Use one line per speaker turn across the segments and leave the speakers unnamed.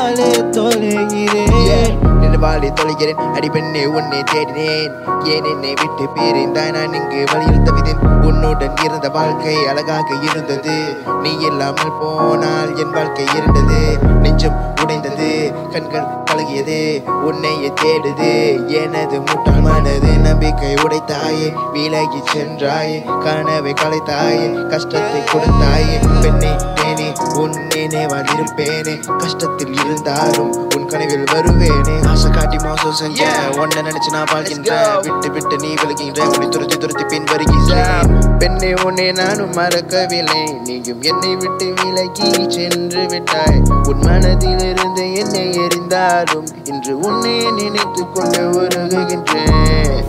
நினைவாலே தொலைகிறேன்
நினைவாலே தொலைகிறேன் அடிப்பெண்ணே உன்னை தேடினேன் ஏன் என்னை விட்டு பிரிந்தாய் நான் இங்கு வழியில் தவிதேன் உன்னுடன் இருந்த வாழ்க்கை அழகாக இருந்தது நீ இல்லாமல் போனால் என் வாழ்க்கை இருந்தது நெஞ்சம் உடைந்தது கண்கள் கலகியது உன்னையே தேடுது எனது முட்டாள் மனது நம்பிக்கை உடைத்தாயே விலகி சென்றாயே கனவை கலைத்தாயே கஷ்டத்தை கொடுத்தாயே பெண்ணே தேனே உன் நினைவால் இருப்பேனே கஷ்டத்தில் இருந்தாலும் உன் கனவில் வருவேனே ஆசை காட்டி மோசம் செஞ்ச உன்னை நினைச்சு நான் வாழ்கின்றேன் விட்டு விட்டு நீ விலகின்ற உன்னை துரத்தி துரத்தி பின் வருகின்றேன் பெண்ணே உன்னை நானும் மறக்கவில்லை நீயும் என்னை விட்டு விலகி சென்று விட்டாய் உன் மனதில் இருந்து என்னை எரிந்தாலும் இன்று உன்னை நினைத்து கொண்டு உருகுகின்றேன்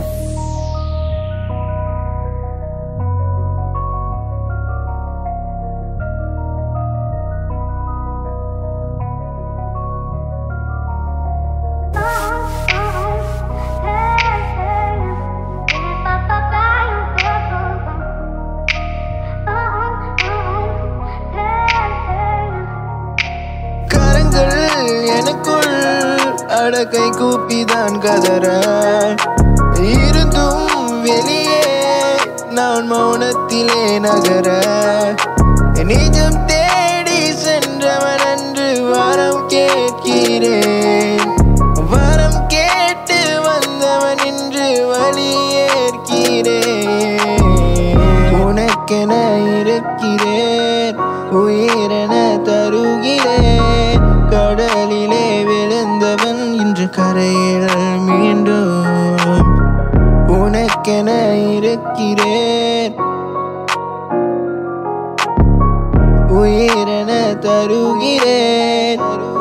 கரங்கள் எனக்குள் அடக்கை கூப்பிதான் கதற இருந்தும் வெளியே நான் மௌனத்திலே நகர நிஜம் தேடி சென்றவன் என்று வரம் கேட்கிறேன் வரம் கேட்டு வந்தவன் என்று வழியேற்கிறேன் உனக்கென இருக்கிறேன் உயிரென தருகிறேன் கடலிலே விழுந்தவன் இன்று கரையில் மீண்டும் உனக்கென இருக்கிறேன் உயிரென தருகிறேன்